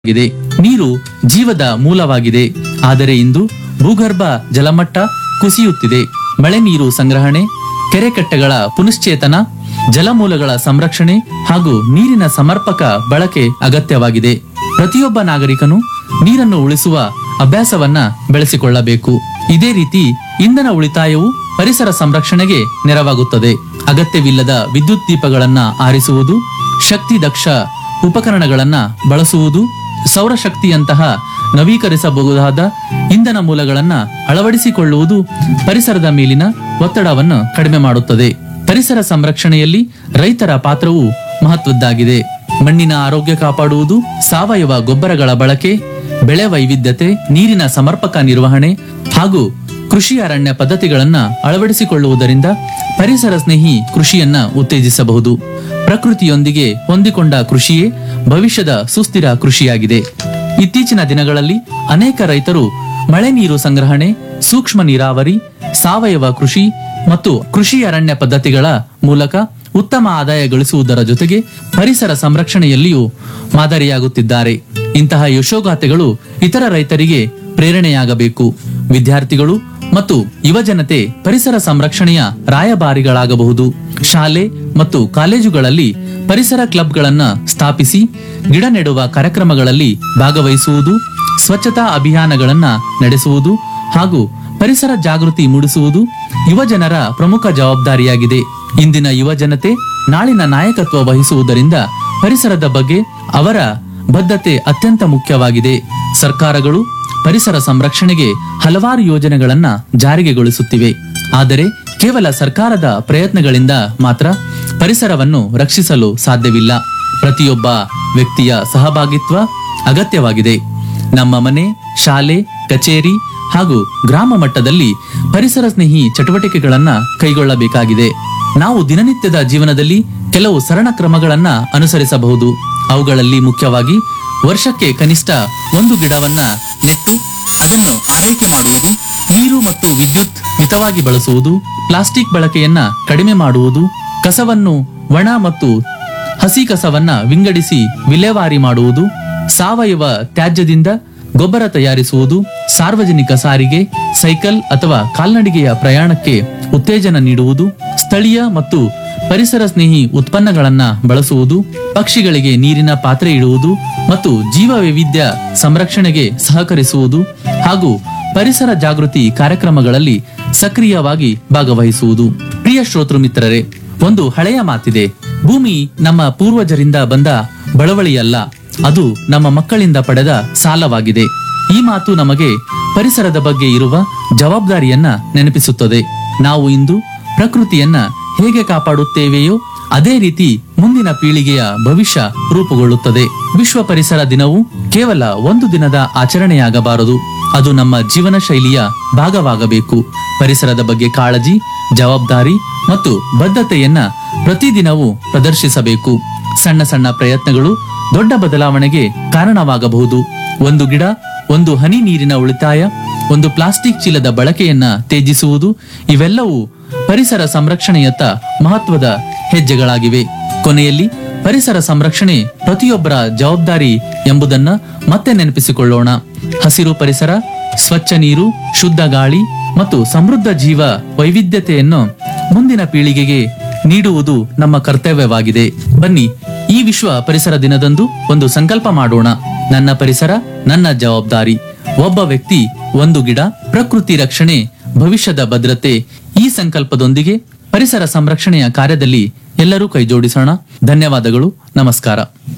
ಆಗಿದೆ ನೀರು ಜೀವದ ಮೂಲವಾಗಿದೆ ಆದರೆ ಇಂದು ಭೂಗರ್ಭ ಜಲಮಟ್ಟ ಕುಸಿಯುತ್ತಿದೆ ಮಳೆ ನೀರು ಸಂಗ್ರಹಣೆ ಕೆರೆಕಟ್ಟೆಗಳ ಪುನಶ್ಚೇತನ ಜಲಮೂಲಗಳ ಸಂರಕ್ಷಣೆ ಹಾಗೂ ನೀರಿನ ಸಮರ್ಪಕ ಬಳಕೆ ಅಗತ್ಯವಾಗಿದೆ ಪ್ರತಿಯೊಬ್ಬ ನಾಗರಿಕನು ನೀರನ್ನು ಉಳಿಸುವ ಅಭ್ಯಾಸವನ್ನ ಬೆಳೆಸಿಕೊಳ್ಳಬೇಕು ಇದೇ ರೀತಿ ಇಂಧನ ಉಳಿತಾಯವು ಪರಿಸರ ಸಂರಕ್ಷಣೆಗೆ ನೆರವಾಗುತ್ತದೆ ಅಗತ್ಯವಿಲ್ಲದ ವಿದ್ಯುತ್ ದೀಪಗಳನ್ನ ಆರಿಸುವುದು ಶಕ್ತಿ ದಕ್ಷ ಉಪಕರಣಗಳನ್ನ ಬಳಸುವುದು ಸೌರಶಕ್ತಿಯಂತಹ ನವೀಕರಿಸಬಹುದಾದ ಇಂಧನ ಮೂಲಗಳನ್ನ ಅಳವಡಿಸಿಕೊಳ್ಳುವುದು ಪರಿಸರದ ಮೇಲಿನ ಒತ್ತಡವನ್ನು ಕಡಿಮೆ ಮಾಡುತ್ತದೆ ಪರಿಸರ ಸಂರಕ್ಷಣೆಯಲ್ಲಿ ರೈತರ ಪಾತ್ರವು ಮಹತ್ವದ್ದಾಗಿದೆ ಮಣ್ಣಿನ ಆರೋಗ್ಯ ಕಾಪಾಡುವುದು ಸಾವಯವ ಗೊಬ್ಬರಗಳ ಬಳಕೆ ಬೆಳೆ ವೈವಿಧ್ಯತೆ ನೀರಿನ ಸಮರ್ಪಕ ನಿರ್ವಹಣೆ ಹಾಗೂ ಕೃಷಿ ಅರಣ್ಯ ಪದ್ಧತಿಗಳನ್ನ ಅಳವಡಿಸಿಕೊಳ್ಳುವುದರಿಂದ ಪರಿಸರ ಸ್ನೇಹಿ ಕೃಷಿಯನ್ನ ಉತ್ತೇಜಿಸಬಹುದು ಪ್ರಕೃತಿಯೊಂದಿಗೆ ಹೊಂದಿಕೊಂಡ ಕೃಷಿಯೇ ಭವಿಷ್ಯದ ಸುಸ್ಥಿರ ಕೃಷಿಯಾಗಿದೆ ಇತ್ತೀಚಿನ ದಿನಗಳಲ್ಲಿ ಅನೇಕ ರೈತರು ಮಳೆ ನೀರು ಸಂಗ್ರಹಣೆ ಸೂಕ್ಷ್ಮ ನೀರಾವರಿ ಸಾವಯವ ಕೃಷಿ ಮತ್ತು ಕೃಷಿ ಅರಣ್ಯ ಪದ್ಧತಿಗಳ ಮೂಲಕ ಉತ್ತಮ ಆದಾಯ ಗಳಿಸುವುದರ ಜೊತೆಗೆ ಪರಿಸರ ಸಂರಕ್ಷಣೆಯಲ್ಲಿಯೂ ಮಾದರಿಯಾಗುತ್ತಿದ್ದಾರೆ ಇಂತಹ ಯಶೋಗಾಥೆಗಳು ಇತರ ರೈತರಿಗೆ ಪ್ರೇರಣೆಯಾಗಬೇಕು ವಿದ್ಯಾರ್ಥಿಗಳು ಮತ್ತು ಯುವಜನತೆ ಪರಿಸರ ಸಂರಕ್ಷಣೆಯ ರಾಯಭಾರಿಗಳಾಗಬಹುದು ಶಾಲೆ ಮತ್ತು ಕಾಲೇಜುಗಳಲ್ಲಿ ಪರಿಸರ ಕ್ಲಬ್ಗಳನ್ನ ಸ್ಥಾಪಿಸಿ ಗಿಡ ನೆಡುವ ಕಾರ್ಯಕ್ರಮಗಳಲ್ಲಿ ಭಾಗವಹಿಸುವುದು ಸ್ವಚ್ಛತಾ ಅಭಿಯಾನಗಳನ್ನ ನಡೆಸುವುದು ಹಾಗೂ ಪರಿಸರ ಜಾಗೃತಿ ಮೂಡಿಸುವುದು ಯುವಜನರ ಪ್ರಮುಖ ಜವಾಬ್ದಾರಿಯಾಗಿದೆ ಇಂದಿನ ಯುವಜನತೆ ನಾಳಿನ ನಾಯಕತ್ವ ವಹಿಸುವುದರಿಂದ ಪರಿಸರದ ಬಗ್ಗೆ ಅವರ ಬದ್ಧತೆ ಅತ್ಯಂತ ಮುಖ್ಯವಾಗಿದೆ ಸರ್ಕಾರಗಳು ಪರಿಸರ ಸಂರಕ್ಷಣೆಗೆ ಹಲವಾರು ಯೋಜನೆಗಳನ್ನ ಜಾರಿಗೆಗೊಳಿಸುತ್ತಿವೆ ಆದರೆ ಕೇವಲ ಸರ್ಕಾರದ ಪ್ರಯತ್ನಗಳಿಂದ ಮಾತ್ರ ಪರಿಸರವನ್ನು ರಕ್ಷಿಸಲು ಸಾಧ್ಯವಿಲ್ಲ ಪ್ರತಿಯೊಬ್ಬ ವ್ಯಕ್ತಿಯ ಸಹಭಾಗಿತ್ವ ಅಗತ್ಯವಾಗಿದೆ ನಮ್ಮ ಮನೆ ಶಾಲೆ ಕಚೇರಿ ಹಾಗೂ ಗ್ರಾಮ ಮಟ್ಟದಲ್ಲಿ ಪರಿಸರ ಸ್ನೇಹಿ ಚಟುವಟಿಕೆಗಳನ್ನ ಕೈಗೊಳ್ಳಬೇಕಾಗಿದೆ ನಾವು ದಿನನಿತ್ಯದ ಜೀವನದಲ್ಲಿ ಕೆಲವು ಸರಳ ಕ್ರಮಗಳನ್ನ ಅನುಸರಿಸಬಹುದು ಅವುಗಳಲ್ಲಿ ಮುಖ್ಯವಾಗಿ ವರ್ಷಕ್ಕೆ ಕನಿಷ್ಠ ಒಂದು ಗಿಡವನ್ನ ನೆಟ್ಟು ಅದನ್ನು ಆರೈಕೆ ಮಾಡುವುದು ನೀರು ಮತ್ತು ವಿದ್ಯುತ್ ಮಿತವಾಗಿ ಬಳಸುವುದು ಪ್ಲಾಸ್ಟಿಕ್ ಬಳಕೆಯನ್ನ ಕಡಿಮೆ ಮಾಡುವುದು ಕಸವನ್ನು ಒಣ ಮತ್ತು ಹಸಿ ಕಸವನ್ನ ವಿಂಗಡಿಸಿ ವಿಲೇವಾರಿ ಮಾಡುವುದು ಸಾವಯವ ತ್ಯಾಜ್ಯದಿಂದ ಗೊಬ್ಬರ ತಯಾರಿಸುವುದು ಸಾರ್ವಜನಿಕ ಸಾರಿಗೆ ಸೈಕಲ್ ಅಥವಾ ಕಾಲ್ನಡಿಗೆಯ ಪ್ರಯಾಣಕ್ಕೆ ಉತ್ತೇಜನ ನೀಡುವುದು ಸ್ಥಳೀಯ ಮತ್ತು ಪರಿಸರ ಸ್ನೇಹಿ ಉತ್ಪನ್ನಗಳನ್ನ ಬಳಸುವುದು ಪಕ್ಷಿಗಳಿಗೆ ನೀರಿನ ಪಾತ್ರೆ ಇಡುವುದು ಮತ್ತು ಜೀವ ವೈವಿಧ್ಯ ಸಂರಕ್ಷಣೆಗೆ ಸಹಕರಿಸುವುದು ಹಾಗೂ ಪರಿಸರ ಜಾಗೃತಿ ಕಾರ್ಯಕ್ರಮಗಳಲ್ಲಿ ಸಕ್ರಿಯವಾಗಿ ಭಾಗವಹಿಸುವುದು ಪ್ರಿಯ ಶ್ರೋತೃ ಮಿತ್ರರೇ ಒಂದು ಹಳೆಯ ಮಾತಿದೆ ಭೂಮಿ ನಮ್ಮ ಪೂರ್ವಜರಿಂದ ಬಂದ ಬಳವಳಿಯಲ್ಲ ಅದು ನಮ್ಮ ಮಕ್ಕಳಿಂದ ಪಡೆದ ಸಾಲವಾಗಿದೆ ಈ ಮಾತು ನಮಗೆ ಪರಿಸರದ ಬಗ್ಗೆ ಇರುವ ಜವಾಬ್ದಾರಿಯನ್ನ ನೆನಪಿಸುತ್ತದೆ ನಾವು ಇಂದು ಪ್ರಕೃತಿಯನ್ನ ಹೇಗೆ ಕಾಪಾಡುತ್ತೇವೆಯೋ ಅದೇ ರೀತಿ ಮುಂದಿನ ಪೀಳಿಗೆಯ ಭವಿಷ್ಯ ರೂಪುಗೊಳ್ಳುತ್ತದೆ ವಿಶ್ವ ಪರಿಸರ ದಿನವು ಕೇವಲ ಒಂದು ದಿನದ ಆಚರಣೆಯಾಗಬಾರದು ಅದು ನಮ್ಮ ಜೀವನ ಶೈಲಿಯ ಭಾಗವಾಗಬೇಕು ಪರಿಸರದ ಬಗ್ಗೆ ಕಾಳಜಿ ಜವಾಬ್ದಾರಿ ಮತ್ತು ಬದ್ಧತೆಯನ್ನ ಪ್ರತಿದಿನವೂ ಪ್ರದರ್ಶಿಸಬೇಕು ಸಣ್ಣ ಸಣ್ಣ ಪ್ರಯತ್ನಗಳು ದೊಡ್ಡ ಬದಲಾವಣೆಗೆ ಕಾರಣವಾಗಬಹುದು ಒಂದು ಗಿಡ ಒಂದು ಹನಿ ನೀರಿನ ಉಳಿತಾಯ ಒಂದು ಪ್ಲಾಸ್ಟಿಕ್ ಚೀಲದ ಬಳಕೆಯನ್ನ ತ್ಯಜಿಸುವುದು ಇವೆಲ್ಲವೂ ಪರಿಸರ ಸಂರಕ್ಷಣೆಯತ್ತ ಮಹತ್ವದ ಹೆಜ್ಜೆಗಳಾಗಿವೆ ಕೊನೆಯಲ್ಲಿ ಪರಿಸರ ಸಂರಕ್ಷಣೆ ಪ್ರತಿಯೊಬ್ಬರ ಜವಾಬ್ದಾರಿ ಎಂಬುದನ್ನ ಮತ್ತೆ ನೆನಪಿಸಿಕೊಳ್ಳೋಣ ಹಸಿರು ಪರಿಸರ ಸ್ವಚ್ಛ ನೀರು ಶುದ್ಧ ಗಾಳಿ ಮತ್ತು ಸಮೃದ್ಧ ಜೀವ ವೈವಿಧ್ಯತೆಯನ್ನು ಮುಂದಿನ ಪೀಳಿಗೆಗೆ ನೀಡುವುದು ನಮ್ಮ ಕರ್ತವ್ಯವಾಗಿದೆ ಬನ್ನಿ ಈ ವಿಶ್ವ ಪರಿಸರ ದಿನದಂದು ಒಂದು ಸಂಕಲ್ಪ ಮಾಡೋಣ ನನ್ನ ಪರಿಸರ ನನ್ನ ಜವಾಬ್ದಾರಿ ಒಬ್ಬ ವ್ಯಕ್ತಿ ಒಂದು ಗಿಡ ಪ್ರಕೃತಿ ರಕ್ಷಣೆ ಭವಿಷ್ಯದ ಭದ್ರತೆ ಈ ಸಂಕಲ್ಪದೊಂದಿಗೆ ಪರಿಸರ ಸಂರಕ್ಷಣೆಯ ಕಾರ್ಯದಲ್ಲಿ ಎಲ್ಲರೂ ಕೈಜೋಡಿಸೋಣ ಧನ್ಯವಾದಗಳು ನಮಸ್ಕಾರ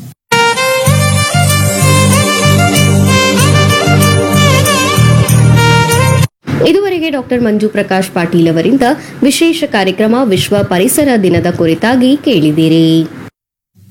ಇದುವರೆಗೆ ಡಾಕ್ಟರ್ ಮಂಜು ಪ್ರಕಾಶ್ ಪಾಟೀಲ್ ಅವರಿಂದ ವಿಶೇಷ ಕಾರ್ಯಕ್ರಮ ವಿಶ್ವ ಪರಿಸರ ದಿನದ ಕುರಿತಾಗಿ ಕೇಳಿದಿರಿ